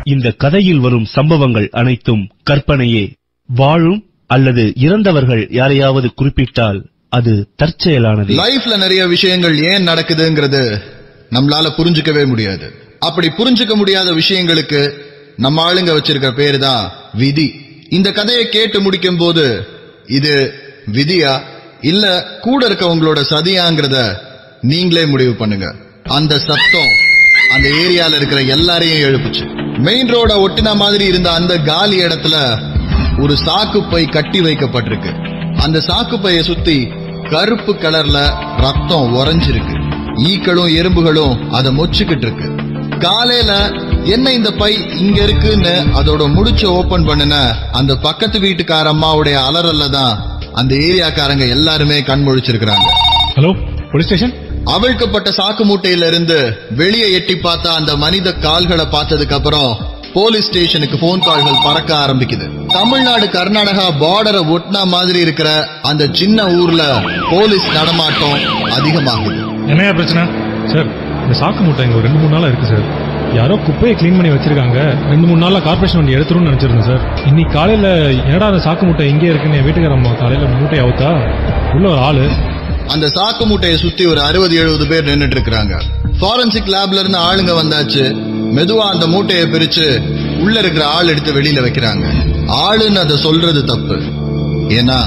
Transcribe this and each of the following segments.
இந்த கதையில் வரும் சம்பவங்கள் அனைத்தும் கற்பனையே வாழும் அல்லது இறந்தவர்கள் யாரையாவது குறிப்பிட்டால் அது தற்செயலானது லைஃப்ல நிறைய விஷயங்கள் ஏன் நடக்குதுங்கிறது நம்மளால புரிஞ்சுக்கவே முடியாது அப்படி புரிஞ்சுக்க முடியாத விஷயங்களுக்கு நம்ம ஆளுங்க வச்சிருக்கிற பேரு தான் விதி இந்த கதையை கேட்டு முடிக்கும் போது இது விதியா இல்ல கூட இருக்கவங்களோட சதியாங்கிறத நீங்களே முடிவு பண்ணுங்க அந்த சத்தம் அந்த ஏரியால இருக்கிற எல்லாரையும் எழுப்புச்சு மெயின் ரோட ஒட்டின மாதிரி இருந்த அந்த காலி இடத்துல ஒரு சாக்கு பை கட்டி வைக்கப்பட்டிருக்கு அந்த சாக்கு பைய சுத்தி கருப்பு கலர்ல ரத்தம் உறைஞ்சிருக்கு ஈக்களும் எறும்புகளும் அதை மொச்சுக்கிட்டு இருக்கு காலையில என்ன இந்த பை இங்க இருக்குன்னு அதோட முடிச்ச ஓபன் பண்ணுன அந்த பக்கத்து வீட்டுக்கார அம்மாவுடைய அலறல்ல தான் அந்த ஏரியாக்காரங்க எல்லாருமே கண் முழிச்சிருக்கிறாங்க ஹலோ போலீஸ் ஸ்டேஷன் அவிழ்க்கப்பட்ட சாக்கு மூட்டையில இருந்து வெளியே எட்டி பார்த்தா அந்த மனித கால்களை பார்த்ததுக்கு அப்புறம் போலீஸ் ஸ்டேஷனுக்கு போன் கால்கள் பறக்க ஆரம்பிக்குது தமிழ்நாடு கர்நாடகா பார்டரை ஒட்டின மாதிரி இருக்கிற அந்த சின்ன ஊர்ல போலீஸ் நடமாட்டம் அதிகமாகுது என்னையா பிரச்சனை சார் இந்த சாக்கு மூட்டை இங்க ஒரு ரெண்டு மூணு நாளா இருக்கு சார் யாரோ குப்பையை க்ளீன் பண்ணி வச்சிருக்காங்க ரெண்டு மூணு நாளா கார்பரேஷன் வண்டி எடுத்துருன்னு நினைச்சிருந்தேன் சார் இன்னைக்கு காலையில என்னடா அந்த சாக்கு மூட்டை எங்கே இருக்குன்னு என் வீட்டுக்கார அம்மா காலையில மூட்டை அவுத்தா உள்ள ஒரு ஆளு அந்த சாக்கு மூட்டையை சுத்தி ஒரு அறுபது எழுபது பேர் நின்னுட்டு இருக்காங்க ஃபாரன்சிக் லேப்ல இருந்து ஆளுங்க வந்தாச்சு மெதுவா அந்த மூட்டையை பிரிச்சு உள்ள இருக்கிற ஆள் எடுத்து வெளியில வைக்கிறாங்க ஆளுன்னு அதை சொல்றது தப்பு ஏன்னா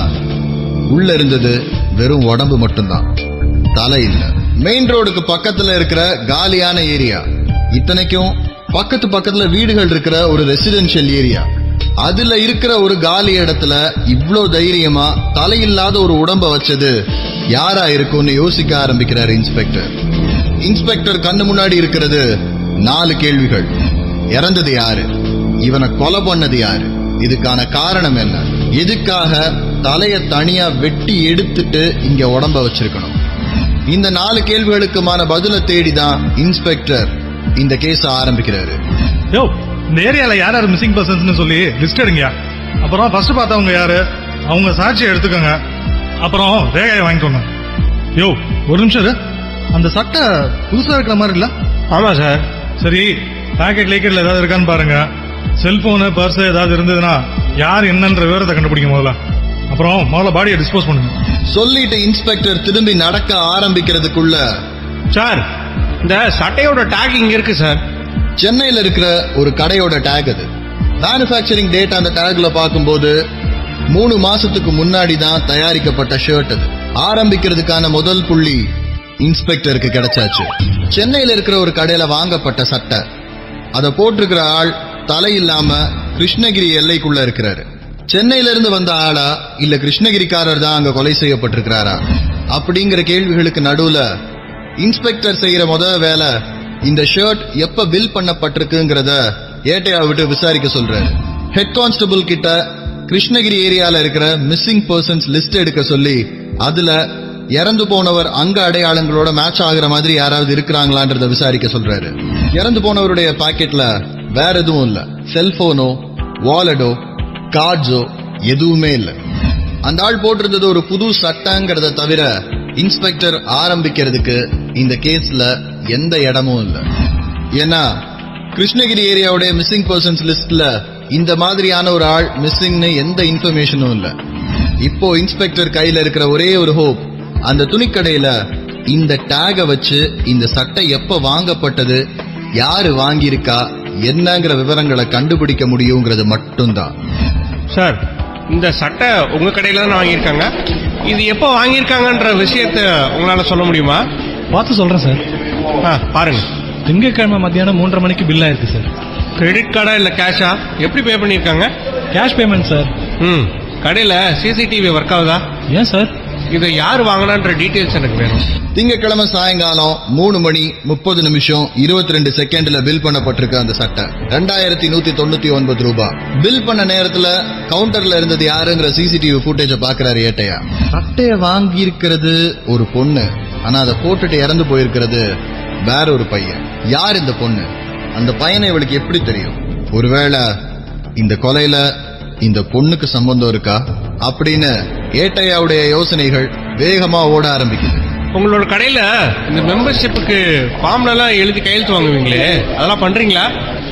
உள்ள இருந்தது வெறும் உடம்பு மட்டும்தான் தலை இல்ல மெயின் ரோடுக்கு பக்கத்துல இருக்கிற காலியான ஏரியா இத்தனைக்கும் பக்கத்து பக்கத்துல வீடுகள் இருக்கிற ஒரு ரெசிடென்ஷியல் ஏரியா அதுல இருக்கிற ஒரு காலி இடத்துல இவ்ளோ தைரியமா தலையில்லாத ஒரு உடம்ப வச்சது யாரா இருக்கும்னு யோசிக்க ஆரம்பிக்கிறார் இன்ஸ்பெக்டர் இன்ஸ்பெக்டர் கண்ணு முன்னாடி இருக்கிறது நாலு கேள்விகள் இறந்தது யாரு இவனை கொலை பண்ணது யாரு இதுக்கான காரணம் என்ன எதுக்காக தலைய தனியா வெட்டி எடுத்துட்டு இங்க உடம்ப வச்சிருக்கணும் இந்த நாலு கேள்விகளுக்குமான பதில தேடிதான் இன்ஸ்பெக்டர் இந்த கேஸ ஆரம்பிக்கிறாரு யோ இந்த ஏரியால யார் யார் மிஸ்ஸிங் பர்சன்ஸ்னு சொல்லி லிஸ்ட் எடுங்கயா அப்புறம் ஃபர்ஸ்ட் பார்த்தவங்க யாரு அவங்க சாட்சியை எடுத்துக்கோங்க அப்புறம் ரேகையை வாங்கிக்கோங்க யோ ஒரு நிமிஷம் இரு. அந்த சட்டை புதுசா இருக்கிற மாதிரி இல்ல ஆமா சார் சரி பாக்கெட் லீக்கெட்ல ஏதாவது இருக்கான்னு பாருங்க செல்போனு பர்ஸ் ஏதாவது இருந்ததுன்னா யார் என்னன்ற விவரத்தை கண்டுபிடிக்க முதல்ல அப்புறம் முதல்ல பாடியை டிஸ்போஸ் பண்ணுங்க சொல்லிட்டு இன்ஸ்பெக்டர் திரும்பி நடக்க ஆரம்பிக்கிறதுக்குள்ள சார் இந்த சட்டையோட டேக் இங்க இருக்கு சார் சென்னையில இருக்கிற ஒரு கடையோட டேக் அது மேனுஃபேக்சரிங் டேட் அந்த டேக்ல பார்க்கும்போது மூணு மாசத்துக்கு முன்னாடி தான் தயாரிக்கப்பட்ட ஷர்ட் அது ஆரம்பிக்கிறதுக்கான முதல் புள்ளி இன்ஸ்பெக்டருக்கு கிடைச்சாச்சு சென்னையில இருக்கிற ஒரு கடையில வாங்கப்பட்ட சட்டை அதை போட்டிருக்கிற ஆள் தலை இல்லாம கிருஷ்ணகிரி எல்லைக்குள்ள இருக்கிறாரு சென்னையில இருந்து வந்த ஆளா இல்ல கிருஷ்ணகிரிக்காரர் தான் அங்க கொலை செய்யப்பட்டிருக்கிறாரா அப்படிங்கிற கேள்விகளுக்கு நடுவுல இன்ஸ்பெக்டர் செய்யற முத வேலை இந்த ஷர்ட் எப்ப பில் பண்ணப்பட்டிருக்குங்கிறத ஏட்டையா விட்டு விசாரிக்க சொல்றாரு ஹெட் கான்ஸ்டபிள் கிட்ட கிருஷ்ணகிரி ஏரியால இருக்கிற மிஸ்ஸிங் பர்சன்ஸ் லிஸ்ட் எடுக்க சொல்லி அதுல இறந்து போனவர் அங்க அடையாளங்களோட மேட்ச் ஆகுற மாதிரி யாராவது இருக்கிறாங்களான்றத விசாரிக்க சொல்றாரு இறந்து போனவருடைய பாக்கெட்ல வேற எதுவும் இல்ல செல்போனோ வாலெட்டோ கார்ட்ஸோ எதுவுமே இல்ல அந்த ஆள் போட்டிருந்தது ஒரு புது சட்டங்கிறத தவிர இன்ஸ்பெக்டர் ஆரம்பிக்கிறதுக்கு இந்த கேஸ்ல எந்த இடமும் இல்ல ஏன்னா கிருஷ்ணகிரி ஏரியாவுடைய மிஸ்ஸிங் பர்சன்ஸ் லிஸ்ட்ல இந்த மாதிரியான ஒரு ஆள் மிஸ்ஸிங்னு எந்த இன்ஃபர்மேஷனும் இல்ல இப்போ இன்ஸ்பெக்டர் கையில இருக்கிற ஒரே ஒரு ஹோப் அந்த துணிக்கடையில இந்த டேக வச்சு இந்த சட்டை எப்ப வாங்கப்பட்டது யாரு வாங்கியிருக்கா என்னங்கிற விவரங்களை கண்டுபிடிக்க முடியுங்கிறது மட்டும்தான் சார் இந்த சட்டை உங்க கடையில தான் வாங்கியிருக்காங்க இது எப்போ வாங்கியிருக்காங்கன்ற விஷயத்த உங்களால சொல்ல முடியுமா பார்த்து சொல்றேன் சார் ஆ, பாருங்க திங்கட்கிழமை மத்தியானம் மூன்றரை மணிக்கு பில் ஆயிருக்கு சார் கிரெடிட் கார்டா இல்ல கேஷா எப்படி பே பண்ணியிருக்காங்க கேஷ் பேமெண்ட் சார் ம் கடையில சிசிடிவி ஒர்க் ஆகுதா ஏன் சார் இதை யார் வாங்கினான்ற டீட்டெயில்ஸ் எனக்கு வேணும் திங்கட்கிழமை சாயங்காலம் மூணு மணி முப்பது நிமிஷம் இருபத்தி ரெண்டு செகண்ட்ல பில் பண்ணப்பட்டிருக்கு அந்த சட்டை ரெண்டாயிரத்தி நூத்தி தொண்ணூத்தி ஒன்பது ரூபாய் பில் பண்ண நேரத்துல கவுண்டர்ல இருந்தது யாருங்கிற சிசிடிவி ஃபுட்டேஜ பாக்குறாரு ஏட்டையா சட்டைய வாங்கி இருக்கிறது ஒரு பொண்ணு ஆனா அதை போட்டுட்டு இறந்து போயிருக்கிறது வேற ஒரு பையன் யார் இந்த பொண்ணு அந்த பையனை இவளுக்கு எப்படி தெரியும் ஒருவேளை இந்த கொலையில இந்த பொண்ணுக்கு சம்பந்தம் இருக்கா அப்படின்னு ஏட்டையாவுடைய யோசனைகள் வேகமா ஓட ஆரம்பிக்குது உங்களோட கடையில இந்த மெம்பர்ஷிப்புக்கு ஃபார்ம்ல எல்லாம் எழுதி கையெழுத்து வாங்குவீங்களே அதெல்லாம் பண்றீங்களா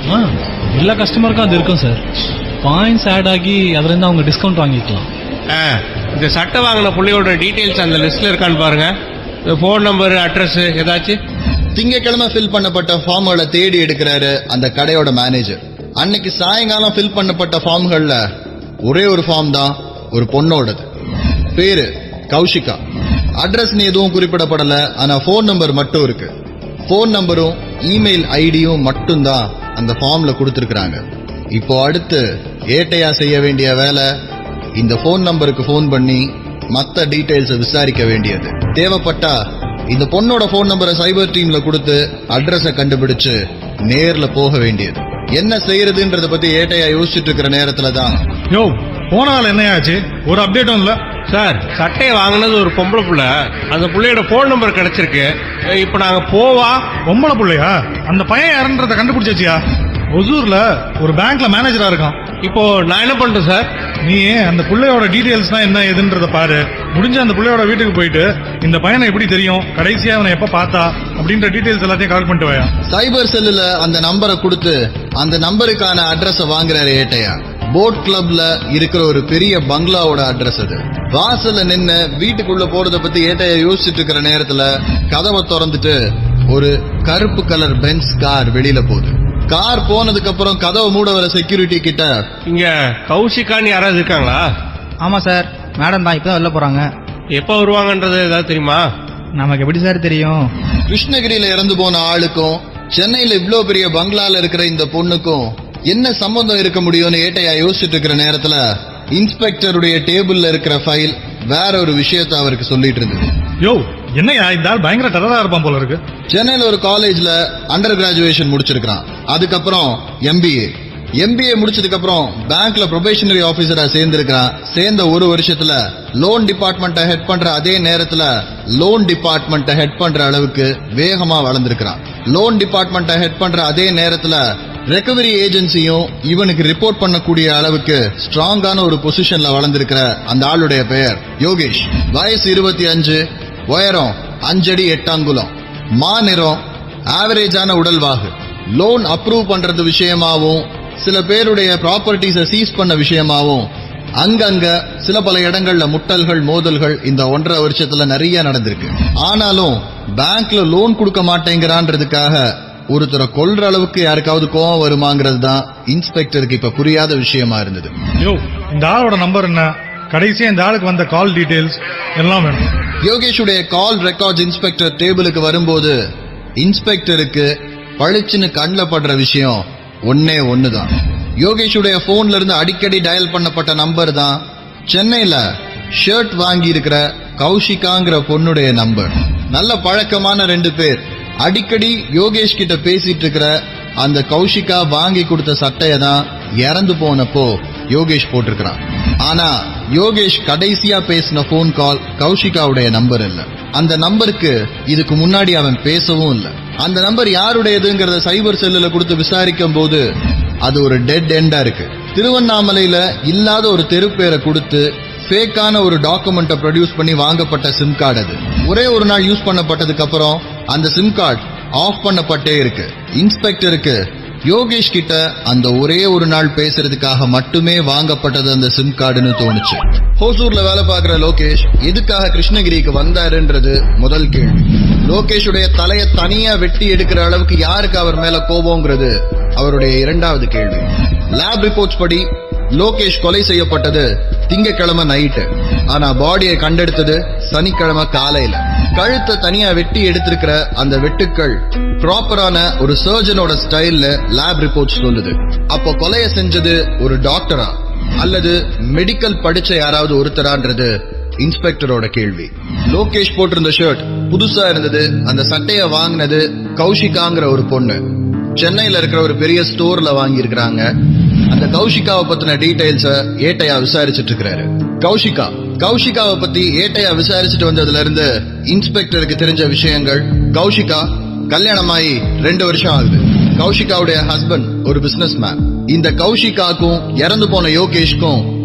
ஆ எல்லா கஸ்டமருக்கும் அது இருக்கும் சார் பாயிண்ட்ஸ் ஆட் ஆகி அதுலேருந்து அவங்க டிஸ்கவுண்ட் வாங்கிக்கலாம் ஆ, இந்த சட்டை வாங்கின புள்ளையோட டீடைல்ஸ் அந்த லிஸ்ட்ல இருக்கான்னு பாருங்க ஃபோன் நம்பர் அட்ரஸ் ஏதாச்சும் திங்கக்கிழமை ஃபில் பண்ணப்பட்ட ஃபார்ம்களை தேடி எடுக்கிறாரு அந்த கடையோட மேனேஜர் அன்னைக்கு சாயங்காலம் ஃபில் பண்ணப்பட்ட ஃபார்ம்கள்ல ஒரே ஒரு ஃபார்ம் தான் ஒரு பொண்ணோடது பேரு கௌஷிகா அட்ரஸ்னு எதுவும் குறிப்பிடப்படல ஆனா ஃபோன் நம்பர் மட்டும் இருக்கு ஃபோன் நம்பரும் இமெயில் ஐடியும் மட்டும்தான் அந்த ஃபார்ம்ல கொடுத்திருக்காங்க இப்போ அடுத்து ஏட்டையா செய்ய வேண்டிய வேலை இந்த ஃபோன் நம்பருக்கு ஃபோன் பண்ணி மத்த டீடைல்ஸ் விசாரிக்க வேண்டியது தேவைப்பட்டா இந்த பொண்ணோட ஃபோன் நம்பரை சைபர் டீம்ல கொடுத்து அட்ரஸ கண்டுபிடிச்சு நேர்ல போக வேண்டியது என்ன செய்யறதுன்றத பத்தி ஏட்டையா யோசிச்சுட்டு இருக்கிற நேரத்துல தான் யோ போன நாள் என்னையாச்சு ஒரு அப்டேட்டும் இல்ல சார் சட்டையை வாங்கினது ஒரு பொம்பளை புள்ள அந்த புள்ளையோட ஃபோன் நம்பர் கிடைச்சிருக்கு இப்போ நாங்க போவா பொம்பளை புள்ளையா அந்த பையன் யாருன்றத கண்டுபிடிச்சாச்சியா ஒசூர்ல ஒரு பேங்க்ல மேனேஜரா இருக்கான் இப்போ நான் என்ன பண்றேன் சார் நீ அந்த புள்ளையோட டீடைல்ஸ் தான் என்ன ஏதுன்றத பாரு முடிஞ்ச அந்த புள்ளையோட வீட்டுக்கு போயிட்டு இந்த பையனை எப்படி தெரியும் கடைசியா அவனை எப்ப பார்த்தா அப்படின்ற டீடைல்ஸ் எல்லாத்தையும் கலெக்ட் பண்ணிட்டு வாயா சைபர் செல்லுல அந்த நம்பரை கொடுத்து அந்த நம்பருக்கான அட்ரஸ வாங்குறாரு ஏட்டையா போட் கிளப்ல இருக்கிற ஒரு பெரிய பங்களாவோட அட்ரஸ் அது வாசல்ல நின்னு வீட்டுக்குள்ள போறத பத்தி ஏட்டையா யோசிச்சுட்டு இருக்கிற நேரத்துல கதவை திறந்துட்டு ஒரு கருப்பு கலர் பென்ஸ் கார் வெளியில போகுது கார் போனதுக்கு அப்புறம் கதவை மூட வர செக்யூரிட்டி கிட்ட இங்க கௌஷிகான்னு யாராவது இருக்காங்களா ஆமா சார் மேடம் தான் இப்பதான் வெளில போறாங்க எப்போ வருவாங்கன்றது ஏதாவது தெரியுமா நமக்கு எப்படி சார் தெரியும் கிருஷ்ணகிரியில இறந்து போன ஆளுக்கும் சென்னையில இவ்ளோ பெரிய பங்களால இருக்கிற இந்த பொண்ணுக்கும் என்ன சம்பந்தம் இருக்க முடியும்னு ஏட்டையா யோசிச்சுட்டு இருக்கிற நேரத்துல இன்ஸ்பெக்டருடைய டேபிள்ல இருக்கிற ஃபைல் வேற ஒரு விஷயத்த அவருக்கு சொல்லிட்டு இருந்தது யோ என்னையா இந்த ஆள் பயங்கர டெரரா இருப்பான் போல இருக்கு சென்னையில ஒரு காலேஜ்ல அண்டர் கிராஜுவேஷன் முடிச்சிருக்கான் அதுக்கப்புறம் எம்பிஏ எம்பிஏ முடிச்சதுக்கு அப்புறம் பேங்க்ல ப்ரொபேஷனரி ஆபீசரா சேர்ந்திருக்கான் சேர்ந்த ஒரு வருஷத்துல லோன் டிபார்ட்மெண்ட்டை ஹெட் பண்ற அதே நேரத்துல லோன் டிபார்ட்மெண்ட்டை ஹெட் பண்ற அளவுக்கு வேகமா வளர்ந்திருக்கிறான் லோன் டிபார்ட்மெண்ட்டை ஹெட் பண்ற அதே நேரத்துல ரெக்கவரி ஏஜென்சியும் இவனுக்கு ரிப்போர்ட் பண்ணக்கூடிய அளவுக்கு ஸ்ட்ராங்கான ஒரு பொசிஷன்ல வளர்ந்திருக்கிற அந்த ஆளுடைய பெயர் யோகேஷ் வயசு இருபத்தி அஞ்சு உயரம் அஞ்சடி எட்டாங்குலம் மாநிறம் ஆவரேஜான உடல்வாகு லோன் அப்ரூவ் பண்றது விஷயமாவும் சில பேருடைய ப்ராப்பர்ட்டிஸை சீஸ் பண்ண விஷயமாவும் அங்கங்க சில பல இடங்கள்ல முட்டல்கள் மோதல்கள் இந்த ஒன்றரை வருஷத்துல நிறைய நடந்திருக்கு ஆனாலும் பேங்க்ல லோன் கொடுக்க மாட்டேங்கிறான்றதுக்காக ஒருத்தரை கொல்ற அளவுக்கு யாருக்காவது கோவம் வருமாங்கிறது தான் இன்ஸ்பெக்டருக்கு இப்ப புரியாத விஷயமா இருந்தது யோ இந்த ஆளோட நம்பர் என்ன கடைசியா இந்த ஆளுக்கு வந்த கால் டீடைல்ஸ் எல்லாம் வேணும் யோகேஷுடைய கால் ரெக்கார்ட்ஸ் இன்ஸ்பெக்டர் டேபிளுக்கு வரும்போது இன்ஸ்பெக்டருக்கு பளிச்சுன்னு கண்ணில் படுற விஷயம் ஒன்னே ஒண்ணுதான் யோகேஷுடைய போன்ல இருந்து அடிக்கடி டயல் பண்ணப்பட்ட நம்பர் தான் சென்னையில ஷர்ட் வாங்கி இருக்கிற கௌஷிகாங்கிற பொண்ணுடைய நம்பர் நல்ல பழக்கமான ரெண்டு பேர் அடிக்கடி யோகேஷ் கிட்ட பேசிட்டு இருக்கிற அந்த கௌஷிகா வாங்கி கொடுத்த சட்டையை தான் இறந்து போனப்போ யோகேஷ் போட்டிருக்கிறான் ஆனா யோகேஷ் கடைசியா பேசின போன் கால் கௌஷிகாவுடைய நம்பர் இல்ல அந்த நம்பருக்கு இதுக்கு முன்னாடி அவன் பேசவும் இல்ல அந்த நம்பர் யாருடையதுங்கிறத சைபர் செல்லுல கொடுத்து விசாரிக்கும் போது அது ஒரு டெட் எண்டா இருக்கு திருவண்ணாமலையில இல்லாத ஒரு தெருப்பேரை கொடுத்து ஃபேக்கான ஒரு டாக்குமெண்ட்டை ப்ரொடியூஸ் பண்ணி வாங்கப்பட்ட சிம் கார்டு அது ஒரே ஒரு நாள் யூஸ் பண்ணப்பட்டதுக்கு அப்புறம் அந்த சிம் கார்டு ஆஃப் பண்ணப்பட்டே இருக்கு இன்ஸ்பெக்டருக்கு யோகேஷ் கிட்ட அந்த ஒரே ஒரு நாள் பேசுறதுக்காக மட்டுமே வாங்கப்பட்டது அந்த சிம் கார்டுன்னு தோணுச்சு ஹோசூர்ல வேலை பார்க்கிற லோகேஷ் எதுக்காக கிருஷ்ணகிரிக்கு வந்தாருன்றது முதல் கேள்வி லோகேஷுடைய தலைய தனியா வெட்டி எடுக்கிற அளவுக்கு யாருக்கு அவர் மேல கோபங்கிறது அவருடைய இரண்டாவது கேள்வி லேப் ரிப்போர்ட்ஸ் படி லோகேஷ் கொலை செய்யப்பட்டது திங்கக்கிழமை நைட்டு ஆனா பாடியை கண்டெடுத்தது சனிக்கிழமை காலையில கழுத்தை தனியா வெட்டி எடுத்திருக்கிற அந்த வெட்டுக்கள் ப்ராப்பரான ஒரு சர்ஜனோட ஸ்டைல்ல லேப் ரிப்போர்ட் சொல்லுது அப்போ கொலையை செஞ்சது ஒரு டாக்டரா அல்லது மெடிக்கல் படிச்ச யாராவது ஒருத்தரான்றது இன்ஸ்பெக்டரோட கேள்வி லோகேஷ் போட்டிருந்த ஷர்ட் புதுசா இருந்தது அந்த சட்டைய வாங்கினது கௌஷிகாங்கிற ஒரு பொண்ணு சென்னையில இருக்கிற ஒரு பெரிய ஸ்டோர்ல வாங்கி இருக்கிறாங்க அந்த கௌஷிகாவை பத்தின டீடைல்ஸ ஏட்டையா விசாரிச்சுட்டு இருக்கிறாரு கௌஷிகா கௌஷிகாவை பத்தி ஏட்டையா விசாரிச்சுட்டு வந்ததுல இருந்து இன்ஸ்பெக்டருக்கு தெரிஞ்ச விஷயங்கள் கௌஷிகா கல்யாணமாயி ரெண்டு வருஷம் ஆகுது கௌஷிகாவுடைய ஹஸ்பண்ட் ஒரு பிசினஸ் மேன் இந்த கௌஷிகாக்கும் இறந்து போன யோகேஷ்க்கும்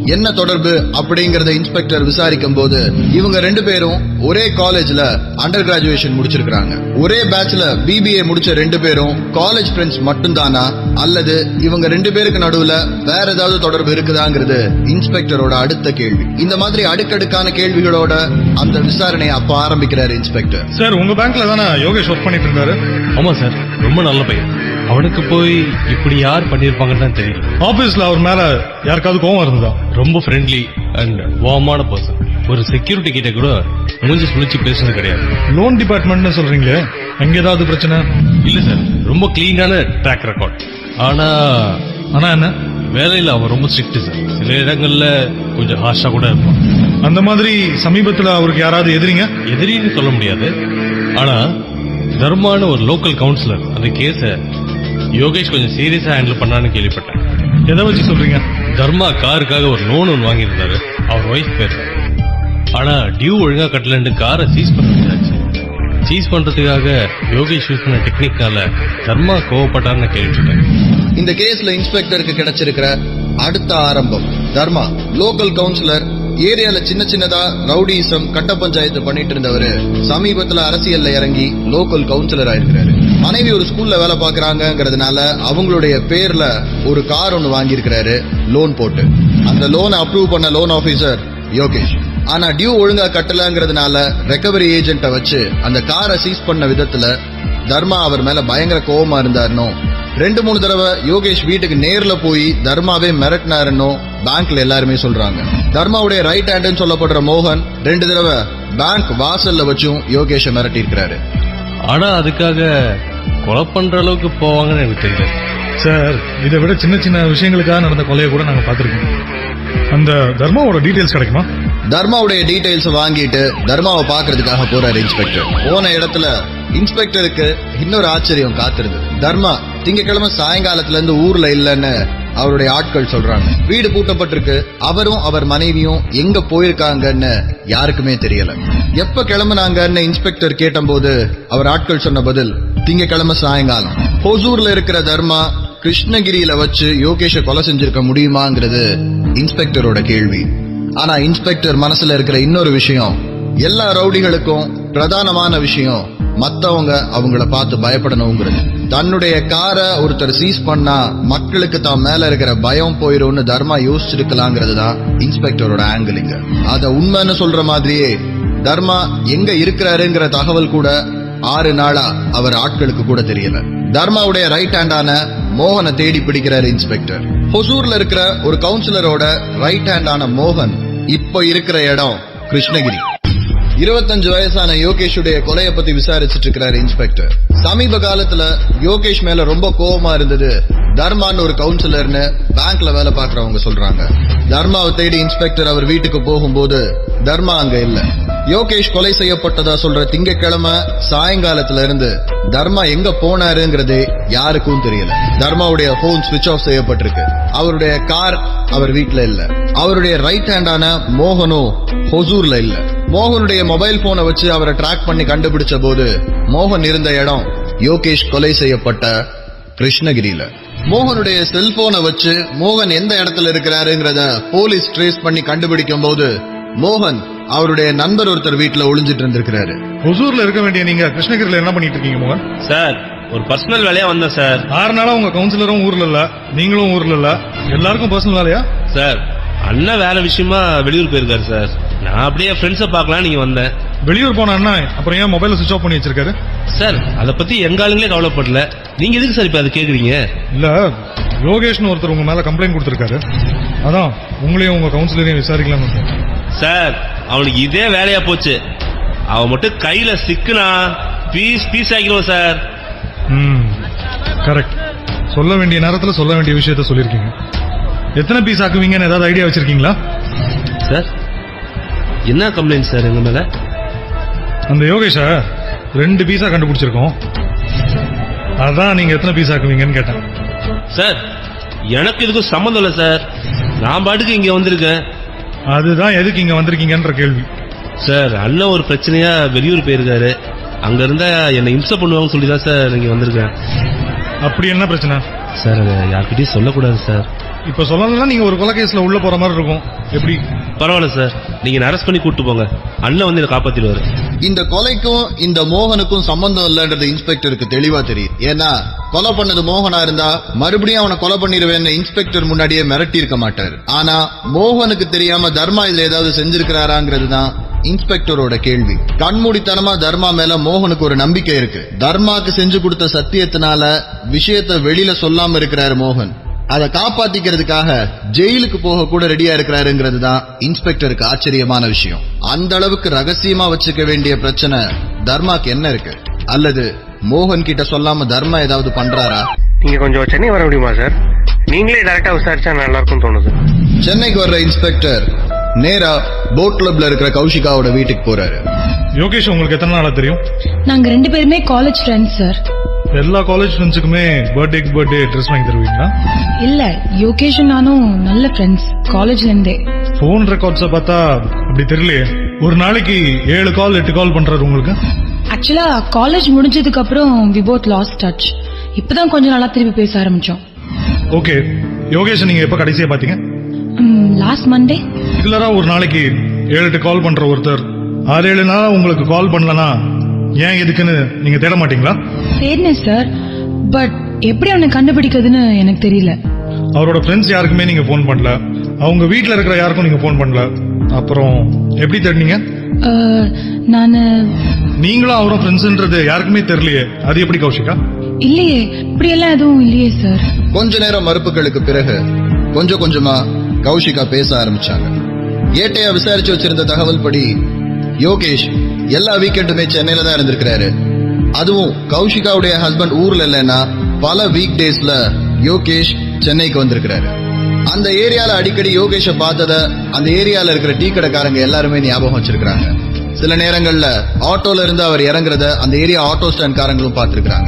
என்ன தொடர்பு அப்படிங்கறத இன்ஸ்பெக்டர் விசாரிக்கும் போது இவங்க ரெண்டு பேரும் ஒரே காலேஜ்ல அண்டர் கிராஜுவேஷன் முடிச்சிருக்காங்க ஒரே பேட்ச்ல பிபிஏ முடிச்ச ரெண்டு பேரும் காலேஜ் ஃப்ரெண்ட்ஸ் மட்டும்தானா அல்லது இவங்க ரெண்டு பேருக்கு நடுவுல வேற ஏதாவது தொடர்பு இருக்குதாங்கிறது இன்ஸ்பெக்டரோட அடுத்த கேள்வி இந்த மாதிரி அடுக்கடுக்கான கேள்விகளோட அந்த விசாரணையை அப்ப ஆரம்பிக்கிறாரு இன்ஸ்பெக்டர் சார் உங்க பேங்க்ல தானே யோகேஷ் ஒர்க் பண்ணிட்டு இருந்தாரு ஆமா சார் ரொம்ப நல்ல பையன் அவனுக்கு போய் இப்படி யார் பண்ணிருப்பாங்கன்னு தான் தெரியல ஆபீஸ்ல அவர் மேல யாருக்காவது கோவம் இருந்ததா ரொம்ப ஃப்ரெண்ட்லி அண்ட் வார்மான பர்சன் ஒரு செக்யூரிட்டி கிட்ட கூட மூஞ்சி சுழிச்சு பேசுறது கிடையாது லோன் டிபார்ட்மெண்ட்னு சொல்றீங்களே அங்க ஏதாவது பிரச்சனை இல்ல சார் ரொம்ப கிளீனான ட்ராக் ரெக்கார்ட் ஆனா ஆனா என்ன வேலையில அவன் ரொம்ப ஸ்ட்ரிக்ட் சார் சில இடங்கள்ல கொஞ்சம் ஹார்ஷா கூட இருப்பான் அந்த மாதிரி சமீபத்துல அவருக்கு யாராவது எதிரிங்க எதிரின்னு சொல்ல முடியாது ஆனா தர்மான ஒரு லோக்கல் கவுன்சிலர் அந்த கேஸ யோகேஷ் கொஞ்சம் சீரியஸா ஹேண்டில் பண்ணான்னு கேள்விப்பட்டேன் எதை வச்சு சொல்றீங்க தர்மா காருக்காக ஒரு லோன் ஒன்று வாங்கியிருந்தாரு அவர் ஒய்ஃப் பேர் ஆனா டியூ ஒழுங்கா கட்டலன்னு காரை சீஸ் பண்ண முடியாச்சு சீஸ் பண்றதுக்காக யோகேஷ் யூஸ் பண்ண டெக்னிக்கால தர்மா கோவப்பட்டார்னு கேள்விப்பட்டேன் இந்த கேஸ்ல இன்ஸ்பெக்டருக்கு கிடைச்சிருக்கிற அடுத்த ஆரம்பம் தர்மா லோக்கல் கவுன்சிலர் ஏரியால சின்ன சின்னதா ரவுடிசம் கட்ட பஞ்சாயத்து பண்ணிட்டு இருந்தவரு சமீபத்துல அரசியல்ல இறங்கி லோக்கல் கவுன்சிலர் ஆயிருக்கிறாரு மனைவி ஒரு ஸ்கூல்ல வேலை பாக்குறாங்கங்கிறதுனால அவங்களுடைய பேர்ல ஒரு கார் ஒன்னு வாங்கியிருக்கிறாரு லோன் போட்டு அந்த லோனை அப்ரூவ் பண்ண லோன் ஆபீசர் யோகேஷ் ஆனா டியூ ஒழுங்கா கட்டலங்கிறதுனால ரெக்கவரி ஏஜென்ட்ட வச்சு அந்த காரை சீஸ் பண்ண விதத்துல தர்மா அவர் மேல பயங்கர கோவமா இருந்தாருனோ ரெண்டு மூணு தடவை யோகேஷ் வீட்டுக்கு நேர்ல போய் தர்மாவே மிரட்டினாருன்னோ பேங்க்ல எல்லாருமே சொல்றாங்க தர்மாவுடைய ரைட் ஹேண்டுன்னு சொல்லப்படுற மோகன் ரெண்டு தடவை பேங்க் வாசல்ல வச்சும் யோகேஷ மிரட்டி இருக்கிறாரு ஆனா அதுக்காக கொலை பண்ற அளவுக்கு போவாங்கன்னு எனக்கு தெரியல சார் இதை விட சின்ன சின்ன விஷயங்களுக்காக நடந்த கொலையை கூட நாங்க பாத்திருக்கோம் அந்த தர்மாவோட டீடைல்ஸ் கிடைக்குமா தர்மாவுடைய டீடைல்ஸ் வாங்கிட்டு தர்மாவை பாக்குறதுக்காக போறாரு இன்ஸ்பெக்டர் போன இடத்துல இன்ஸ்பெக்டருக்கு இன்னொரு ஆச்சரியம் காத்திருந்தது தர்மா திங்கக்கிழமை சாயங்காலத்துல இருந்து ஊர்ல இல்லைன்னு அவருடைய ஆட்கள் சொல்றாங்க வீடு பூட்டப்பட்டிருக்கு அவரும் அவர் மனைவியும் எங்க போயிருக்காங்கன்னு யாருக்குமே தெரியல எப்ப கிளம்புனாங்கன்னு இன்ஸ்பெக்டர் கேட்டபோது அவர் ஆட்கள் சொன்ன பதில் திங்கக்கிழமை சாயங்காலம் ஹொசூர்ல இருக்கிற தர்மா கிருஷ்ணகிரியில வச்சு யோகேஷ கொலை செஞ்சிருக்க முடியுமாங்கிறது இன்ஸ்பெக்டரோட கேள்வி ஆனா இன்ஸ்பெக்டர் மனசுல இருக்கிற இன்னொரு விஷயம் எல்லா ரவுடிகளுக்கும் பிரதானமான விஷயம் மத்தவங்க அவங்கள பார்த்து பயப்படணுங்கிறது தன்னுடைய காரை ஒருத்தர் சீஸ் பண்ணா மக்களுக்கு தான் மேல இருக்கிற பயம் போயிரும்னு தர்மா யோசிச்சிருக்கலாங்கிறது தான் இன்ஸ்பெக்டரோட ஆங்கிளிங்க அத உண்மைன்னு சொல்ற மாதிரியே தர்மா எங்க இருக்கிறாருங்கிற தகவல் கூட ஆறு நாளா அவர் ஆட்களுக்கு கூட தெரியல தர்மாவுடைய ரைட் ஹேண்டான மோகனை தேடி பிடிக்கிறாரு இன்ஸ்பெக்டர் ஹொசூர்ல இருக்கிற ஒரு கவுன்சிலரோட ரைட் ஹேண்டான மோகன் இப்ப இருக்கிற இடம் கிருஷ்ணகிரி இருபத்தஞ்சு வயசான யோகேஷுடைய கொலைய பத்தி விசாரிச்சிட்டு இருக்கிறாரு இன்ஸ்பெக்டர் சமீப காலத்துல யோகேஷ் மேல ரொம்ப கோவமா இருந்தது தர்மான்னு ஒரு கவுன்சிலர்னு பேங்க்ல வேலை பார்க்கறவங்க சொல்றாங்க தர்மாவை தேடி இன்ஸ்பெக்டர் அவர் வீட்டுக்கு போகும்போது தர்மா அங்க இல்ல யோகேஷ் கொலை செய்யப்பட்டதா சொல்ற திங்கக்கிழமை சாயங்காலத்துல இருந்து தர்மா எங்க போனாருங்கிறதே யாருக்கும் தெரியல தர்மாவுடைய போன் சுவிட்ச் ஆஃப் செய்யப்பட்டிருக்கு அவருடைய கார் அவர் வீட்ல இல்ல அவருடைய ரைட் ஹேண்டான மோகனும் ஹொசூர்ல இல்ல மோகனுடைய மொபைல் போனை வச்சு அவரை ட்ராக் பண்ணி கண்டுபிடிச்ச போது மோகன் இருந்த இடம் யோகேஷ் கொலை செய்யப்பட்ட கிருஷ்ணகிரியில மோகனுடைய செல்போனை வச்சு மோகன் எந்த இடத்துல இருக்கிறாருங்கிறத போலீஸ் ட்ரேஸ் பண்ணி கண்டுபிடிக்கும் போது மோகன் அவருடைய நண்பர் ஒருத்தர் வீட்டுல ஒளிஞ்சிட்டு இருந்திருக்கிறாரு ஹொசூர்ல இருக்க வேண்டிய நீங்க கிருஷ்ணகிரியில என்ன பண்ணிட்டு இருக்கீங்க மோகன் சார் ஒரு பர்சனல் வேலையா வந்தேன் சார் ஆறு நாளா உங்க கவுன்சிலரும் ஊர்ல இல்ல நீங்களும் ஊர்ல இல்ல எல்லாருக்கும் பர்சனல் வேலையா சார் அண்ணன் வேலை விஷயமா வெளியூர் போயிருக்காரு சார் நான் அப்படியே ஃப்ரெண்ட்ஸை பார்க்கலாம் நீங்க வந்தேன் வெளியூர் போன அண்ணா அப்புறம் ஏன் மொபைல சுவிச் ஆஃப் பண்ணி வச்சிருக்காரு சார் அதை பத்தி எங்க ஆளுங்களே கவலைப்படல நீங்க எதுக்கு சார் இப்ப அதை கேக்குறீங்க இல்ல யோகேஷ்னு ஒருத்தர் உங்க மேல கம்ப்ளைண்ட் கொடுத்திருக்காரு அதான் உங்களையும் உங்க கவுன்சிலரையும் விசாரிக்கலாம்னு வந்தேன். சார் அவனுக்கு இதே வேலையா போச்சு அவன் மட்டும் கையில சிக்குனா பீஸ் பீஸ் ஆக்கிடுவோம் சார் ம் கரெக்ட் சொல்ல வேண்டிய நேரத்துல சொல்ல வேண்டிய விஷயத்த சொல்லிருக்கீங்க எத்தனை பீஸ் ஆக்குவீங்கன்னு ஏதாவது ஐடியா வச்சிருக்கீங்களா சார் என்ன கம்ப்ளைண்ட் சார் எங்க மேல அந்த யோகேஷ ரெண்டு பீஸா கண்டுபிடிச்சிருக்கோம் அதான் நீங்க எத்தனை பீஸ் ஆக்குவீங்கன்னு கேட்டேன் சார் எனக்கு இதுக்கும் சம்மந்தம் இல்லை சார் நான் பாட்டுக்கு இங்க வந்திருக்கேன் அதுதான் எதுக்கு இங்க வந்திருக்கீங்கன்ற கேள்வி சார் அண்ணன் ஒரு பிரச்சனையா வெளியூர் போயிருக்காரு அங்க இருந்தா என்னை இம்சை பண்ணுவாங்கன்னு சொல்லி தான் சார் இங்க வந்திருக்கேன் அப்படி என்ன பிரச்சனை சார் அதை யார்கிட்டயும் சொல்லக்கூடாது சார் இப்ப சொல்லணும்னா நீங்க ஒரு கொலை கேஸ்ல உள்ள போற மாதிரி இருக்கும் எப்படி பரவாயில்ல சார் நீங்க அரெஸ்ட் பண்ணி கூட்டு போங்க அண்ணன் வந்து என்னை காப்பாத்திடுவாரு இந்த கொலைக்கும் இந்த மோகனுக்கும் சம்பந்தம் இல்லன்றது இன்ஸ்பெக்டருக்கு தெளிவா தெரியும் ஏன்னா கொலை பண்ணது மோகனா இருந்தா மறுபடியும் அவனை கொலை பண்ணிடுவேன்னு இன்ஸ்பெக்டர் முன்னாடியே மிரட்டி இருக்க மாட்டார் ஆனா மோகனுக்கு தெரியாம தர்மா இதுல ஏதாவது செஞ்சிருக்கிறாராங்கிறது தான் இன்ஸ்பெக்டரோட கேள்வி கண்மூடித்தனமா தர்மா மேல மோகனுக்கு ஒரு நம்பிக்கை இருக்கு தர்மாக்கு செஞ்சு கொடுத்த சத்தியத்தினால விஷயத்த வெளியில சொல்லாம இருக்கிறாரு மோகன் அதை காப்பாத்திக்கிறதுக்காக ஜெயிலுக்கு போக கூட ரெடியா இருக்கிறாருங்கிறது தான் இன்ஸ்பெக்டருக்கு ஆச்சரியமான விஷயம் அந்த அளவுக்கு ரகசியமா வச்சுக்க வேண்டிய பிரச்சனை தர்மாக்கு என்ன இருக்கு அல்லது மோகன் கிட்ட சொல்லாம தர்மா ஏதாவது பண்றாரா நீங்க கொஞ்சம் சென்னை வர முடியுமா சார் நீங்களே டைரக்டா விசாரிச்சா நல்லா இருக்கும்னு தோணுது சென்னைக்கு வர்ற இன்ஸ்பெக்டர் நேரா போட் கிளப்ல இருக்கிற கௌஷிகாவோட வீட்டுக்கு போறாரு யோகேஷ் உங்களுக்கு எத்தனை நாளா தெரியும் நாங்க ரெண்டு பேருமே காலேஜ் ஃப்ரெண்ட்ஸ் சார் எல்லா காலேஜ் ஃப்ரெண்ட்ஸுக்குமே பர்த்டேக்கு பர்த்டே ட்ரெஸ் வாங்கி தருவீங்களா இல்ல யோகேஷும் நானும் நல்ல ஃப்ரெண்ட்ஸ் காலேஜ்ல இருந்தே போன் ரெக்கார்ட்ஸ பார்த்தா அப்படி தெரியலையே ஒரு நாளைக்கு ஏழு கால் எட்டு கால் பண்றாரு உங்களுக்கு ஆக்சுவலா காலேஜ் முடிஞ்சதுக்கு அப்புறம் வி போத் லாஸ்ட் டச் இப்பதான் கொஞ்ச நாளா திருப்பி பேச ஆரம்பிச்சோம் ஓகே யோகேஷ் நீங்க எப்ப கடைசியா பாத்தீங்க லாஸ்ட் மண்டே ரெகுலரா ஒரு நாளைக்கு ஏழு எட்டு கால் பண்ற ஒருத்தர் ஆறு ஏழு நாளா உங்களுக்கு கால் பண்ணலனா ஏன் எதுக்குன்னு நீங்க தேட மாட்டீங்களா தேடினேன் சார் பட் எப்படி அவனை கண்டுபிடிக்கிறதுன்னு எனக்கு தெரியல அவரோட ஃப்ரெண்ட்ஸ் யாருக்குமே நீங்க ஃபோன் பண்ணல அவங்க வீட்ல இருக்கிற யாருக்கும் நீங்க ஃபோன் பண்ணல அப்புறம் எப்படி தேடினீங்க அஹ், நானு நீங்களும் அவரும் ஃப்ரெண்ட்ஸ்ன்றது யாருக்குமே தெரியலையே அது எப்படி கௌஷிகா இல்லையே இப்படியெல்லாம் எதுவும் இல்லையே சார் கொஞ்ச நேரம் மறுப்புகளுக்கு பிறகு கொஞ்சம் கொஞ்சமா கௌஷிகா பேச ஆரம்பிச்சாங்க ஏட்டையா விசாரிச்சு வச்சிருந்த தகவல் படி யோகேஷ் எல்லா வீக்கெண்டுமே சென்னையில தான் இருந்திருக்கிறாரு அதுவும் கௌஷிகாவுடைய ஹஸ்பண்ட் ஊர்ல இல்லைன்னா பல வீக் டேஸ்ல யோகேஷ் சென்னைக்கு வந்திருக்கிறாரு அந்த ஏரியால அடிக்கடி யோகேஷ பார்த்தத அந்த ஏரியால இருக்கிற டீ கடைக்காரங்க எல்லாருமே ஞாபகம் வச்சிருக்காங்க சில நேரங்கள்ல ஆட்டோல இருந்து அவர் இறங்குறத அந்த ஏரியா ஆட்டோ ஸ்டாண்ட் காரங்களும் பார்த்திருக்காங்க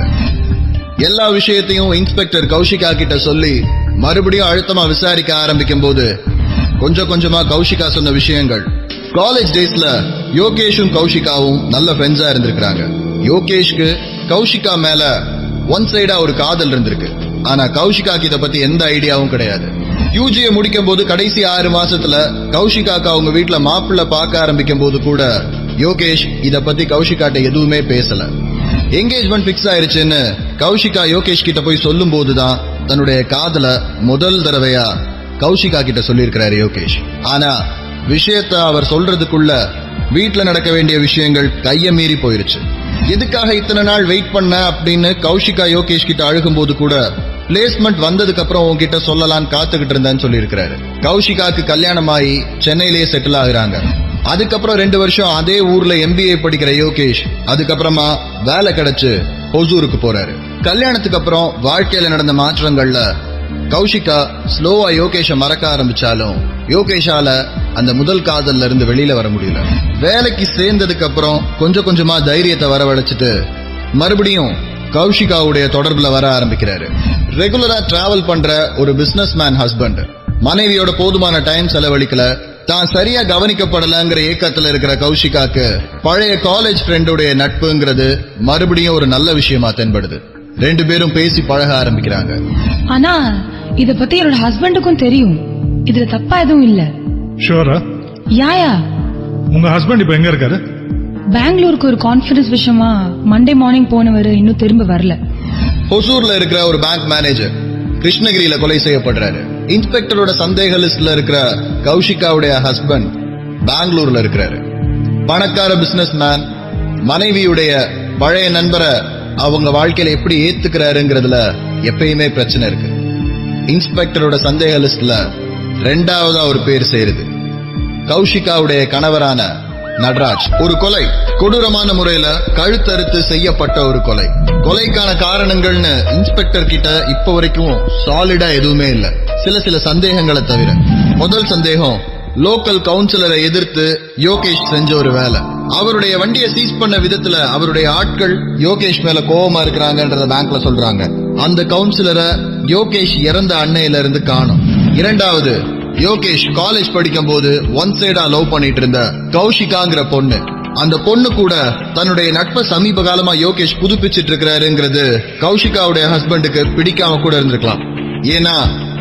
எல்லா விஷயத்தையும் இன்ஸ்பெக்டர் கௌஷிகா கிட்ட சொல்லி மறுபடியும் அழுத்தமா விசாரிக்க ஆரம்பிக்கும் போது கொஞ்சம் கொஞ்சமா கௌஷிகா சொன்ன விஷயங்கள் காலேஜ் டேஸ்ல யோகேஷும் கௌஷிகாவும் நல்ல ஃப்ரெண்ட்ஸா இருந்திருக்காங்க யோகேஷ்க்கு கௌஷிகா மேல ஒன் சைடா ஒரு காதல் இருந்திருக்கு ஆனா கௌஷிகாக்கு இத பத்தி எந்த ஐடியாவும் கிடையாது யூஜியை முடிக்கும் போது கடைசி ஆறு மாசத்துல கௌஷிகாக்கு அவங்க வீட்டுல மாப்பிள்ளை பார்க்க ஆரம்பிக்கும் போது கூட யோகேஷ் இத பத்தி கௌஷிகாட்ட எதுவுமே பேசல என்கேஜ்மெண்ட் பிக்ஸ் ஆயிருச்சுன்னு கௌஷிகா யோகேஷ் கிட்ட போய் சொல்லும் போதுதான் தன்னுடைய காதல முதல் தடவையா கௌஷிகா கிட்ட சொல்லியிருக்கிறாரு யோகேஷ் ஆனா விஷயத்த அவர் சொல்றதுக்குள்ள வீட்ல நடக்க வேண்டிய விஷயங்கள் கைய மீறி போயிருச்சு எதுக்காக இத்தனை நாள் வெயிட் பண்ண அப்படின்னு கௌஷிகா யோகேஷ் கிட்ட அழுகும்போது கூட பிளேஸ்மெண்ட் வந்ததுக்கு அப்புறம் உன்கிட்ட சொல்லலாம்னு காத்துக்கிட்டு இருந்தேன்னு சொல்லியிருக்கிறாரு கௌஷிகாக்கு கல்யாணம் ஆகி சென்னையிலேயே செட்டில் ஆகுறாங்க அதுக்கப்புறம் ரெண்டு வருஷம் அதே ஊர்ல எம்பிஏ படிக்கிற யோகேஷ் அதுக்கப்புறமா வேலை கிடைச்சு ஒசூருக்கு போறாரு கல்யாணத்துக்கு அப்புறம் வாழ்க்கையில நடந்த மாற்றங்கள்ல கௌஷிகா ஸ்லோவா யோகேஷ மறக்க ஆரம்பிச்சாலும் யோகேஷால அந்த முதல் காதல்ல இருந்து வெளியில வர முடியல வேலைக்கு சேர்ந்ததுக்கு அப்புறம் கொஞ்சம் கொஞ்சமா தைரியத்தை வரவழைச்சிட்டு மறுபடியும் கௌஷிகாவுடைய தொடர்புல வர ஆரம்பிக்கிறாரு ரெகுலரா டிராவல் பண்ற ஒரு பிசினஸ் மேன் ஹஸ்பண்ட் மனைவியோட போதுமான டைம் செலவழிக்கல தான் சரியா கவனிக்கப்படலங்கிற ஏக்கத்துல இருக்கிற கௌஷிகாக்கு பழைய காலேஜ் ஃப்ரெண்டுடைய நட்புங்கிறது மறுபடியும் ஒரு நல்ல விஷயமா தென்படுது ரெண்டு பேரும் பேசி பழக ஆரம்பிக்கிறாங்க ஆனா இத பத்தி என்னோட ஹஸ்பண்டுக்கும் தெரியும் இதுல தப்பா எதுவும் இல்ல ஷுவரா யாயா உங்க ஹஸ்பண்ட் இப்ப எங்க இருக்காரு பெங்களூருக்கு ஒரு கான்ஃபரன்ஸ் விஷயமா மண்டே மார்னிங் போனவர் இன்னும் திரும்ப வரல ஹொசூர்ல இருக்கிற ஒரு பேங்க் மேனேஜர் கிருஷ்ணகிரியில கொலை செய்யப்படுறாரு இன்ஸ்பெக்டரோட சந்தேக லிஸ்ட்ல இருக்கிற கௌஷிகாவுடைய ஹஸ்பண்ட் பெங்களூர்ல இருக்கிறாரு பணக்கார பிசினஸ் மேன் மனைவியுடைய பழைய நண்பரை அவங்க வாழ்க்கையில எப்படி ஏத்துக்கிறாருங்கிறதுல எப்பயுமே பிரச்சனை இருக்கு இன்ஸ்பெக்டரோட சந்தேக லிஸ்ட்ல ரெண்டாவதா ஒரு பேர் சேருது கௌஷிகாவுடைய கணவரான நடராஜ் ஒரு கொலை கொடூரமான முறையில கழுத்தறுத்து செய்யப்பட்ட ஒரு கொலை கொலைக்கான காரணங்கள்னு இன்ஸ்பெக்டர் கிட்ட இப்ப வரைக்கும் சாலிடா எதுவுமே இல்ல சில சில சந்தேகங்களை தவிர முதல் சந்தேகம் லோக்கல் கவுன்சிலரை எதிர்த்து யோகேஷ் செஞ்ச ஒரு வேலை அவருடைய வண்டியை சீஸ் பண்ண விதத்துல அவருடைய ஆட்கள் யோகேஷ் மேல கோவமா இருக்கிறாங்கன்றத பேங்க்ல சொல்றாங்க அந்த கவுன்சிலரை யோகேஷ் இறந்த அன்னையில இருந்து காணும் இரண்டாவது யோகேஷ் காலேஜ் படிக்கும் போது ஒன் சைடா லவ் பண்ணிட்டு இருந்த கௌஷிகாங்கிற பொண்ணு அந்த பொண்ணு கூட தன்னுடைய நட்பை சமீப காலமா யோகேஷ் புதுப்பிச்சிட்டு இருக்கிறாருங்கிறது கௌஷிகாவுடைய ஹஸ்பண்டுக்கு பிடிக்காம கூட இருந்திருக்கலாம் ஏன்னா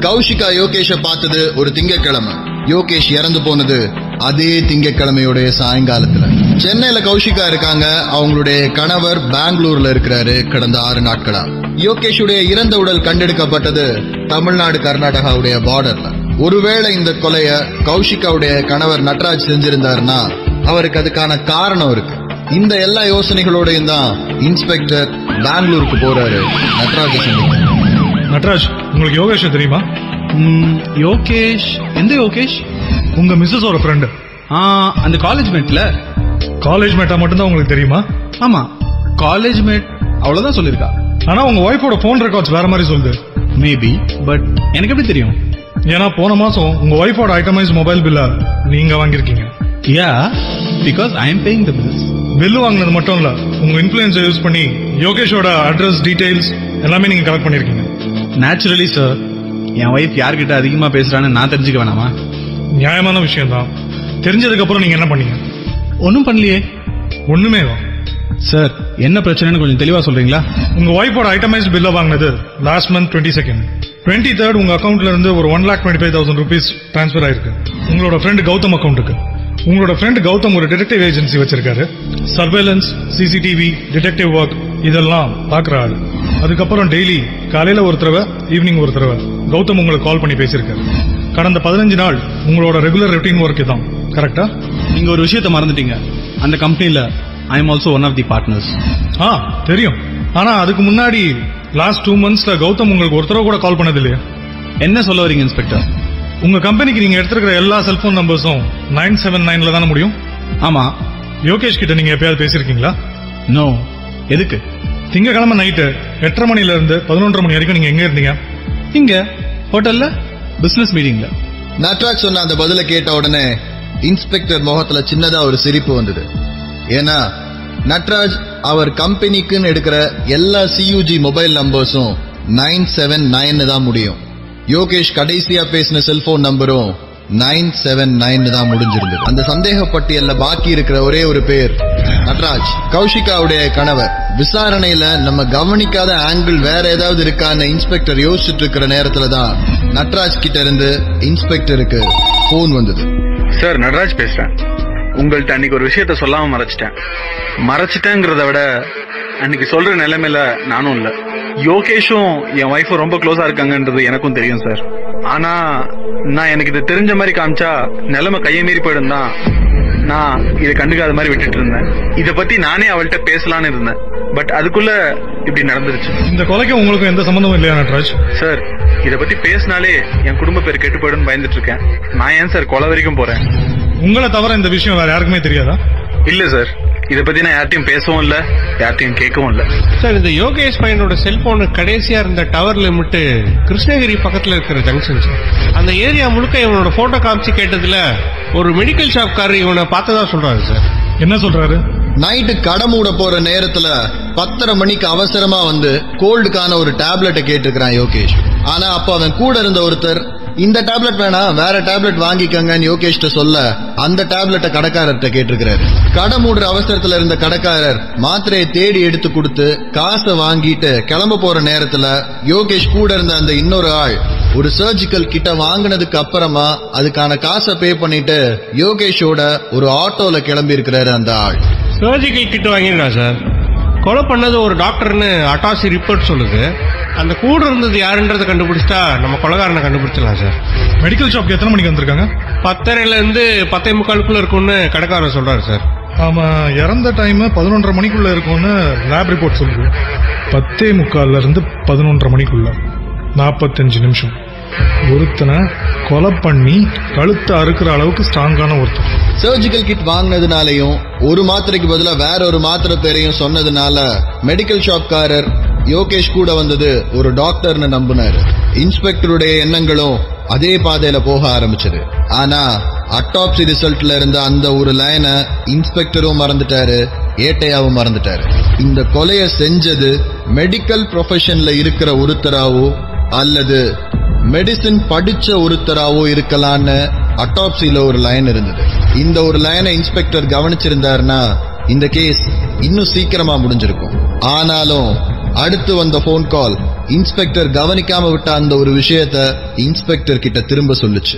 கௌஷிகா யோகேஷ பார்த்தது ஒரு திங்கட்கிழமை யோகேஷ் இறந்து போனது அதே திங்கட்கிழமையுடைய சாயங்காலத்துல சென்னையில கௌஷிகா இருக்காங்க அவங்களுடைய கணவர் பெங்களூர்ல இருக்கிறாரு கடந்த ஆறு நாட்களா யோகேஷுடைய இறந்த உடல் கண்டெடுக்கப்பட்டது தமிழ்நாடு கர்நாடகாவுடைய பார்டர்ல ஒருவேளை இந்த கொலைய கௌஷிகாவுடைய கணவர் நட்ராஜ் செஞ்சிருந்தாருன்னா அவருக்கு அதுக்கான காரணம் இருக்கு இந்த எல்லா யோசனைகளோடையும் தான் இன்ஸ்பெக்டர் பெங்களூருக்கு போறாரு நட்ராஜ சந்திக்க நட்ராஜ் உங்களுக்கு யோகேஷ தெரியுமா ம், யோகேஷ் எந்த யோகேஷ் உங்க மிஸ்ஸஸோட ஃப்ரெண்டு ஆ அந்த காலேஜ் மேட்ல காலேஜ் மேட்டா மட்டும்தான் உங்களுக்கு தெரியுமா ஆமா காலேஜ் மேட் அவ்வளவுதான் சொல்லிருக்கா ஆனா உங்க ஒய்ஃபோட போன் ரெக்கார்ட்ஸ் வேற மாதிரி சொல்லுது மேபி பட் எனக்கு எப்படி தெரியும் ஏன்னா போன மாசம் உங்க ஒய்ஃபோட ஐட்டமைஸ் மொபைல் பில்ல நீங்க வாங்கியிருக்கீங்க yeah because I am paying the bills bill வாங்கினது மட்டும் இல்ல உங்க இன்ஃபுளுன்ஸை யூஸ் பண்ணி யோகேஷோட அட்ரஸ் டீடைல்ஸ் எல்லாமே நீங்க கலெக்ட் பண்ணிருக்கீங்க நேச்சுரலி சார் என் ஒய்ஃப் யார்கிட்ட அதிகமா பேசுறான்னு நான் தெரிஞ்சுக்க வேணாமா நியாயமான விஷயம் தான் தெரிஞ்சதுக்கு அப்புறம் நீங்க என்ன பண்ணீங்க ஒன்றும் பண்ணலையே ஒண்ணுமே வா சார் என்ன பிரச்சனைன்னு கொஞ்சம் தெளிவா சொல்றீங்களா உங்க ஒய்ஃபோட ஐட்டமைஸ் பில்ல வாங்கினது last month twenty second twenty third உங்க அக்கௌண்ட்ல இருந்து ஒரு one lakh twenty five thousand rupees transfer ஆயிருக்கு உங்களோட ஃப்ரெண்ட் கௌதம் அக்கௌண்ட்டுக்கு உங்களோட ஃப்ரெண்ட் கௌதம் ஒரு டிடெக்டிவ் ஏஜென்சி வச்சிருக்காரு சர்வேலன்ஸ் சிசிடிவி டிடெக்டிவ் ஒர்க் இதெல்லாம் பாக்குற ஆளு அதுக்கப்புறம் டெய்லி காலையில ஒரு தடவை ஈவினிங் ஒரு தடவை கௌதம் உங்களுக்கு கால் பண்ணி பேசியிருக்காரு கடந்த பதினஞ்சு நாள் உங்களோட ரெகுலர் ரொட்டீன் ஒர்க் இதான் கரெக்டா நீங்க ஒரு விஷயத்த மறந்துட்டீங்க அந்த கம்பெனில I am also one of the partners ஆ தெரியும் ஆனா அதுக்கு முன்னாடி லாஸ்ட் டூ மந்த்ஸ்ல கௌதம் உங்களுக்கு ஒரு தடவை கூட கால் பண்ணது இல்லையா என்ன சொல்ல வரீங்க இன்ஸ்பெக்டர் உங்க கம்பெனிக்கு நீங்க எடுத்திருக்கிற எல்லா செல்போன் நம்பர்ஸும் நைன் செவன் நைன்ல தானே முடியும் ஆமா யோகேஷ் கிட்ட நீங்க எப்பயாவது பேசிருக்கீங்களா நோ எதுக்கு திங்கக்கிழமை நைட்டு எட்டரை மணில இருந்து பதினொன்றரை மணி வரைக்கும் நீங்க எங்க இருந்தீங்க இங்க ஹோட்டல்ல பிசினஸ் மீட்டிங்ல நட்ராஜ் சொன்ன அந்த பதில கேட்ட உடனே இன்ஸ்பெக்டர் முகத்துல சின்னதா ஒரு சிரிப்பு வந்தது ஏன்னா நட்ராஜ் அவர் கம்பெனிக்குன்னு எடுக்கிற எல்லா சியூஜி மொபைல் நம்பர்ஸும் நைன் செவன் நைன் தான் முடியும் யோகேஷ் கடைசியா பேசின செல்போன் நம்பரும் நைன் செவன் நைன் தான் முடிஞ்சிருந்தது அந்த சந்தேக பட்டியல்ல பாக்கி இருக்கிற ஒரே ஒரு பேர் நட்ராஜ் கௌஷிகாவுடைய கணவர் விசாரணையில நம்ம கவனிக்காத ஆங்கிள் வேற ஏதாவது இருக்கான்னு இன்ஸ்பெக்டர் யோசிச்சுட்டு இருக்கிற நேரத்துல தான் நட்ராஜ் கிட்ட இருந்து இன்ஸ்பெக்டருக்கு போன் வந்தது சார் நடராஜ் பேசுறேன் உங்கள்ட்ட அன்னைக்கு ஒரு விஷயத்த சொல்லாம மறைச்சிட்டேன் மறைச்சிட்டேங்கிறத விட அன்னைக்கு சொல்ற நிலைமையில நானும் இல்ல யோகேஷும் என் ஒய்ஃபும் ரொம்ப க்ளோஸா இருக்காங்கன்றது எனக்கும் தெரியும் சார் ஆனா நான் எனக்கு இது தெரிஞ்ச மாதிரி காமிச்சா நிலைமை கையை மீறி போயிடும் தான் நான் இதை கண்டுக்காத மாதிரி விட்டுட்டு இருந்தேன் இத பத்தி நானே அவள்கிட்ட பேசலாம்னு இருந்தேன் பட் அதுக்குள்ள இப்படி நடந்துருச்சு இந்த கொலைக்கு உங்களுக்கும் எந்த சம்பந்தமும் இல்லையா நட்ராஜ் சார் இத பத்தி பேசினாலே என் குடும்ப பேர் கெட்டு போயிடும்னு பயந்துட்டு இருக்கேன் நான் ஏன் சார் கொலை வரைக்கும் போறேன் உங்களை தவிர இந்த விஷயம் வேற யாருக்குமே தெரியாதா இல்ல சார் இத பத்தி நான் யார்ட்டையும் பேசவும் இல்ல யார்ட்டையும் கேட்கவும் இல்ல சார் இந்த யோகேஷ் பையனோட செல்போன் கடைசியா இருந்த டவர் லிமிட் கிருஷ்ணகிரி பக்கத்துல இருக்கிற ஜங்ஷன் சார் அந்த ஏரியா முழுக்க இவனோட போட்டோ காமிச்சு கேட்டதுல ஒரு மெடிக்கல் ஷாப்காரர் இவனை பார்த்ததா சொல்றாரு சார் என்ன சொல்றாரு நைட்டு கடை மூட போற நேரத்துல பத்தரை மணிக்கு அவசரமா வந்து கோல்டுக்கான ஒரு டேப்லெட்டை கேட்டிருக்கிறான் யோகேஷ் ஆனா அப்ப அவன் கூட இருந்த ஒருத்தர் இந்த டேப்லெட் வேணாம் வேற டேப்லெட் வாங்கிக்கங்கன்னு யோகேஷ்ட சொல்ல அந்த டேப்லெட்டை கடைக்காரர்கிட்ட கேட்டிருக்கிறாரு கடை மூடுற அவசரத்துல இருந்த கடைக்காரர் மாத்திரையை தேடி எடுத்து கொடுத்து காசை வாங்கிட்டு கிளம்ப போற நேரத்துல யோகேஷ் கூட இருந்த அந்த இன்னொரு ஆள் ஒரு சர்ஜிக்கல் கிட்ட வாங்கினதுக்கு அப்புறமா அதுக்கான காசை பே பண்ணிட்டு யோகேஷோட ஒரு ஆட்டோல கிளம்பி இருக்கிறாரு அந்த ஆள் சர்ஜிக்கல் கிட் வாங்கியிருக்கான் சார் கொலை பண்ணது ஒரு டாக்டர்னு அட்டாசி ரிப்போர்ட் சொல்லுது அந்த கூட இருந்தது யாருன்றதை கண்டுபிடிச்சிட்டா நம்ம கொலைகாரனை கண்டுபிடிச்சிடலாம் சார் மெடிக்கல் ஷாப்க்கு எத்தனை மணிக்கு வந்திருக்காங்க பத்தரைல இருந்து பத்தே முக்காலுக்குள்ள இருக்கும்னு கடைக்காரர் சொல்றாரு சார் ஆமா இறந்த டைம் பதினொன்றரை மணிக்குள்ள இருக்கும்னு லேப் ரிப்போர்ட் சொல்லுது பத்தே முக்கால்ல இருந்து பதினொன்றரை மணிக்குள்ள நாற்பத்தஞ்சு நிமிஷம் ஒருத்தனை கொலை பண்ணி கழுத்தை அறுக்கிற அளவுக்கு ஸ்ட்ராங்கான ஒருத்தன் சர்ஜிக்கல் கிட் வாங்கினதுனாலையும் ஒரு மாத்திரைக்கு பதிலா வேற ஒரு மாத்திரை பேரையும் சொன்னதுனால மெடிக்கல் ஷாப்காரர் யோகேஷ் கூட வந்தது ஒரு டாக்டர்னு நம்பினாரு இன்ஸ்பெக்டருடைய எண்ணங்களும் அதே பாதையில போக ஆரம்பிச்சது ஆனா அட்டாப்சி ரிசல்ட்ல இருந்த அந்த ஒரு லைனை இன்ஸ்பெக்டரும் மறந்துட்டாரு ஏட்டையாவும் மறந்துட்டாரு இந்த கொலையை செஞ்சது மெடிக்கல் ப்ரொஃபஷன்ல இருக்கிற ஒருத்தராவோ அல்லது மெடிசின் படிச்ச ஒருத்தராவோ இருக்கலான்னு அட்டாப்சில ஒரு லைன் இருந்தது இந்த ஒரு லைனை இன்ஸ்பெக்டர் கவனிச்சிருந்தாருன்னா இந்த கேஸ் இன்னும் சீக்கிரமா முடிஞ்சிருக்கும் ஆனாலும் அடுத்து வந்த ஃபோன் கால் இன்ஸ்பெக்டர் கவனிக்காம விட்ட அந்த ஒரு விஷயத்த இன்ஸ்பெக்டர் கிட்ட திரும்ப சொல்லுச்சு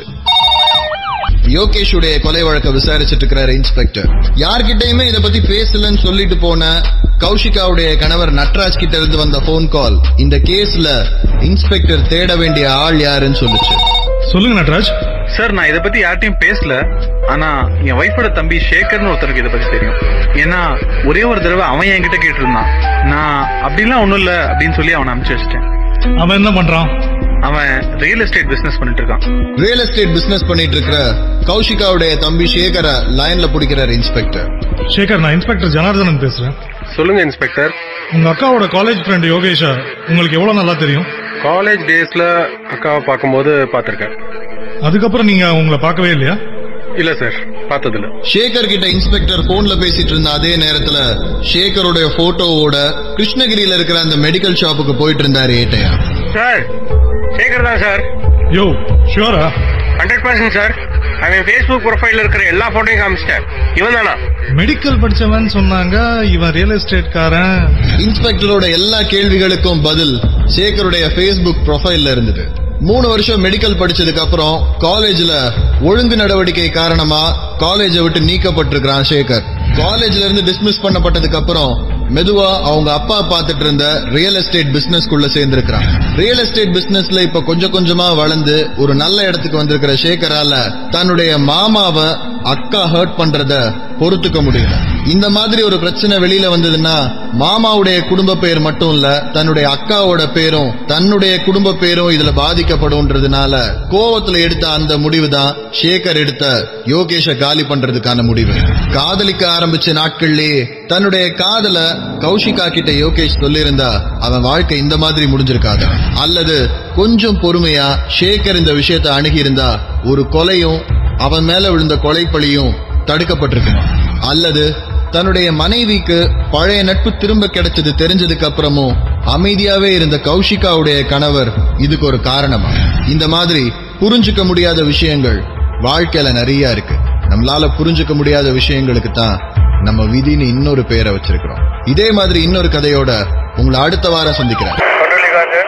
யோகேஷுடைய கொலை வழக்க விசாரிச்சிட்டு இருக்கிறாரு இன்ஸ்பெக்டர் யார்கிட்டயுமே இத பத்தி பேசலன்னு சொல்லிட்டு போன கௌஷிகாவுடைய கணவர் நட்ராஜ் கிட்ட இருந்து வந்த போன் கால் இந்த கேஸ்ல இன்ஸ்பெக்டர் தேட வேண்டிய ஆள் யாருன்னு சொல்லுச்சு சொல்லுங்க நட்ராஜ் சார் நான் இதை பத்தி யார்ட்டையும் பேசல ஆனா என் ஒய்ஃபோட தம்பி சேகர்னு ஒருத்தருக்கு இதை பத்தி தெரியும் ஏன்னா ஒரே ஒரு தடவை அவன் என்கிட்ட கேட்டிருந்தான் நான் அப்படிலாம் ஒண்ணும் இல்ல அப்படின்னு சொல்லி அவனை அனுப்பிச்சு வச்சிட்டேன் அவன் என்ன பண்றான் அவன் ரியல் எஸ்டேட் பிசினஸ் பண்ணிட்டு இருக்கான் ரியல் எஸ்டேட் பிசினஸ் பண்ணிட்டு இருக்கிற கௌஷிகாவுடைய தம்பி சேகரை லைன்ல பிடிக்கிறார் இன்ஸ்பெக்டர் சேகர் நான் இன்ஸ்பெக்டர் ஜனார்தனன் பேசுறேன் சொல்லுங்க இன்ஸ்பெக்டர் உங்க அக்காவோட காலேஜ் ஃப்ரெண்ட் யோகேஷா உங்களுக்கு எவ்வளவு நல்லா தெரியும் காலேஜ் டேஸ்ல அக்காவை பார்க்கும்போது பார்த்திருக்கேன் அதுக்கப்புறம் நீங்க உங்களை பார்க்கவே இல்லையா இல்ல சார் பார்த்ததில்ல சேகர் கிட்ட இன்ஸ்பெக்டர் போன்ல பேசிட்டு இருந்த அதே நேரத்துல சேகருடைய போட்டோவோட கிருஷ்ணகிரியில இருக்கிற அந்த மெடிக்கல் ஷாப்புக்கு போயிட்டு இருந்தாரு ஏட்டையா சார் சேகர் தான் சார் யோ ஷியோரா ஹண்ட்ரட் பர்சன்ட் சார் அவன் ஃபேஸ்புக் ப்ரொஃபைல்ல இருக்கிற எல்லா போட்டோயும் காமிச்சிட்டேன் இவன் தானா மெடிக்கல் படிச்சவன் சொன்னாங்க இவன் ரியல் எஸ்டேட்காரன் இன்ஸ்பெக்டரோட எல்லா கேள்விகளுக்கும் பதில் சேகருடைய ஃபேஸ்புக் ப்ரொஃபைல்ல இருந்தது மூணு வருஷம் மெடிக்கல் படிச்சதுக்கு அப்புறம் காலேஜ்ல ஒழுங்கு நடவடிக்கை காரணமா காலேஜை விட்டு நீக்கப்பட்டிருக்கிறான் சேகர் காலேஜ்ல இருந்து டிஸ்மிஸ் பண்ணப்பட்டதுக்கு அப்புறம் மெதுவா அவங்க அப்பா பார்த்துட்டு இருந்த ரியல் எஸ்டேட் பிசினஸ் குள்ள சேர்ந்திருக்கிறான் ரியல் எஸ்டேட் பிசினஸ்ல இப்ப கொஞ்சம் கொஞ்சமா வளர்ந்து ஒரு நல்ல இடத்துக்கு வந்திருக்கிற சேகரால தன்னுடைய மாமாவை அக்கா ஹர்ட் பண்றத பொறுத்துக்க முடியல இந்த மாதிரி ஒரு பிரச்சனை வெளியில வந்ததுன்னா மாமாவுடைய குடும்ப பேர் மட்டும் இல்ல தன்னுடைய அக்காவோட பேரும் தன்னுடைய குடும்ப பேரும் இதுல பாதிக்கப்படும்ன்றதுனால கோவத்துல எடுத்த அந்த முடிவு தான் சேகர் எடுத்த யோகேஷ காலி பண்றதுக்கான முடிவு காதலிக்க ஆரம்பிச்ச நாட்கள்லயே தன்னுடைய காதல கௌஷிகா கிட்ட யோகேஷ் சொல்லியிருந்தா அவன் வாழ்க்கை இந்த மாதிரி முடிஞ்சிருக்காது அல்லது கொஞ்சம் பொறுமையா சேகர் இந்த விஷயத்தை அணுகி இருந்தா ஒரு கொலையும் அவன் மேல விழுந்த கொலைப்பழியும் தடுக்கப்பட்டிருக்குமா அல்லது தன்னுடைய மனைவிக்கு பழைய நட்பு திரும்ப கிடைச்சது தெரிஞ்சதுக்கு அப்புறமும் அமைதியாவே இருந்த கௌஷிகாவுடைய கணவர் இதுக்கு ஒரு காரணமா இந்த மாதிரி புரிஞ்சுக்க முடியாத விஷயங்கள் வாழ்க்கையில நிறைய இருக்கு நம்மளால புரிஞ்சுக்க முடியாத விஷயங்களுக்கு தான் நம்ம விதின்னு இன்னொரு பேரை வச்சிருக்கிறோம் இதே மாதிரி இன்னொரு கதையோட உங்களை அடுத்த வாரம் சந்திக்கிறேன் கொண்டலிகாந்து